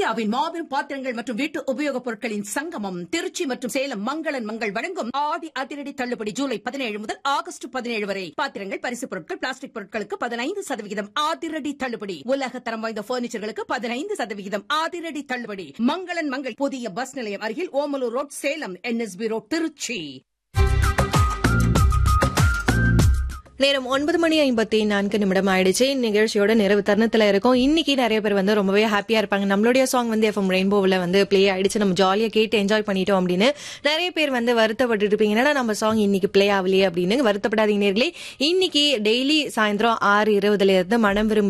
இந்தியாவின் மாபெரும் பாத்திரங்கள் மற்றும் வீட்டு உபயோகப் பொருட்களின் சங்கமம் திருச்சி மற்றும் சேலம் மங்களன் மங்கள் வழங்கும் ஆடி அதிரடி தள்ளுபடி ஜூலை பதினேழு முதல் ஆகஸ்ட் பதினேழு வரை பாத்திரங்கள் பரிசு பொருட்கள் பிளாஸ்டிக் பொருட்களுக்கு பதினைந்து சதவிகிதம் அதிரடி தள்ளுபடி உலக தரம் வாய்ந்த பர்னிச்சர்களுக்கு பதினைந்து சதவிகிதம் அதிரடி தள்ளுபடி மங்களன் மங்கள் புதிய பஸ் நிலையம் அருகில் Omalur road Salem NSP road Tiruchi நேரம் ஒன்பது மணி ஐம்பத்தி நான்கு நிமிடம் ஆயிடுச்சு நிகழ்ச்சியோட நிறைவு தருணத்துல இருக்கும் இன்னைக்கு நிறைய பேர் வந்து ரொம்பவே ஹாப்பியா இருப்பாங்க நம்மளுடைய சாங் வந்து எஃப்எம் ரெயின்போவில் வந்து ப்ளே ஆயிடுச்சு நம்ம ஜாலியா கேட்டு என்ஜாய் பண்ணிட்டோம் அப்படின்னு நிறைய பேர் வந்து வருத்தப்பட்டு இருப்பீங்க என்னடா நம்ம சாங் இன்னைக்கு ப்ளே ஆகலையே அப்படின்னு வருத்தப்படாதீங்க நேர்களே இன்னைக்கு டெய்லி சாயந்தரம் ஆறு இருபதுல இருந்து மனம் விரும்பும்